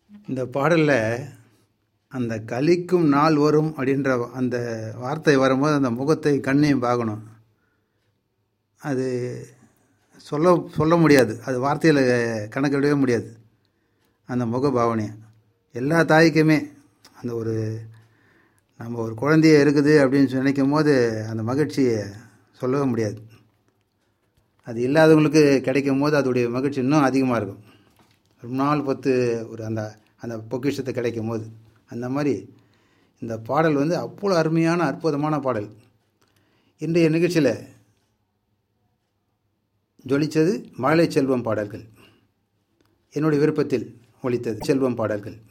இந்த பாடலில் அந்த கலிக்கும் நாள் வரும் அப்படின்ற அந்த வார்த்தை வரும்போது அந்த முகத்தை கண்ணையும் பார்க்கணும் அது சொல்ல சொல்ல முடியாது அது வார்த்தையில் கணக்கிடவே முடியாது அந்த முக பாவனையை எல்லா தாய்க்குமே அந்த ஒரு நம்ம ஒரு குழந்தைய இருக்குது அப்படின்னு நினைக்கும் போது அந்த மகிழ்ச்சியை சொல்லவே முடியாது அது இல்லாதவங்களுக்கு கிடைக்கும் போது அதோடைய மகிழ்ச்சி இன்னும் அதிகமாக இருக்கும் ரொம்ப நாள் பொத்து ஒரு அந்த அந்த பொக்கிஷத்தை கிடைக்கும் போது அந்த மாதிரி இந்த பாடல் வந்து அவ்வளோ அருமையான அற்புதமான பாடல் இன்றைய நிகழ்ச்சியில் ஜொலித்தது மழலை செல்வம் பாடல்கள் என்னுடைய விருப்பத்தில் ஒலித்தது செல்வம் பாடல்கள்